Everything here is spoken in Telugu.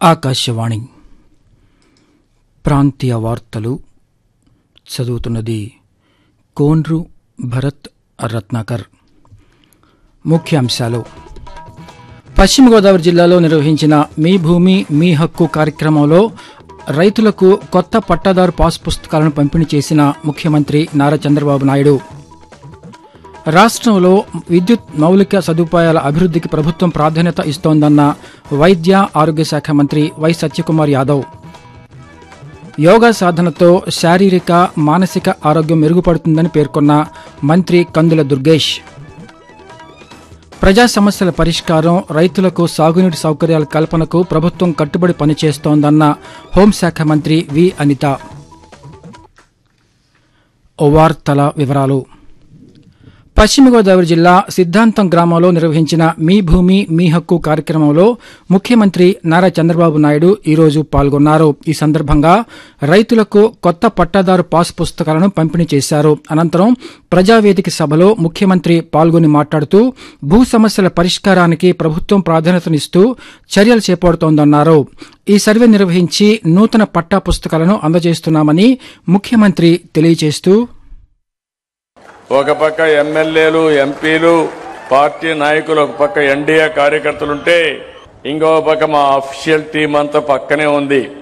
ఆకాశవాణి ప్రాంతీయ వార్తలు చదువుతున్నది కోన్రు భరత్ రత్నాకర్ ముఖ్యాంశాలు పశ్చిమ గోదావరి జిల్లాలో నిర్వహించిన మీ భూమి మీ హక్కు కార్యక్రమంలో రైతులకు కొత్త పట్టాదారు పాస్ పుస్తకాలను పంపిణీ చేసిన ముఖ్యమంత్రి నారా చంద్రబాబు నాయుడు రాష్ట్రంలో విద్యుత్ మౌలిక సదుపాయాల అభివృద్ధికి ప్రభుత్వం ప్రాధాన్యత ఇస్తోందన్న వైద్య ఆరోగ్య శాఖ మంత్రి వై సత్యకుమార్ యాదవ్ యోగా సాధనతో శారీరక మానసిక ఆరోగ్యం మెరుగుపడుతుందని పేర్కొన్న మంత్రి కందుల దుర్గేష్ ప్రజా సమస్యల పరిష్కారం రైతులకు సాగునీటి సౌకర్యాల కల్పనకు ప్రభుత్వం కట్టుబడి పనిచేస్తోందన్న హోంశాఖ మంత్రి వి అనిత వార్తల వివరాలు పశ్చిమ గోదావరి జిల్లా సిద్ధాంతం గ్రామంలో నిర్వహించిన మీ భూమి మీ హక్కు కార్యక్రమంలో ముఖ్యమంత్రి నారా చంద్రబాబు నాయుడు ఈరోజు పాల్గొన్నారు ఈ సందర్భంగా రైతులకు కొత్త పట్టాదారు పాస్ పుస్తకాలను పంపిణీ చేశారు అనంతరం ప్రజావేదిక సభలో ముఖ్యమంత్రి పాల్గొని మాట్లాడుతూ భూ సమస్యల పరిష్కారానికి ప్రభుత్వం ప్రాధాన్యతనిస్తూ చర్యలు చేపడుతోందన్నారు ఈ సర్వే నిర్వహించి నూతన పట్టా పుస్తకాలను అందజేస్తున్నామని ముఖ్యమంత్రి తెలియజేస్తూ ఒక పక్క ఎమ్మెల్యేలు ఎంపీలు పార్టీ నాయకులు ఒక పక్క ఎన్డీఏ కార్యకర్తలుంటే ఇంకో పక్క మా అఫీషియల్ టీం అంతా పక్కనే ఉంది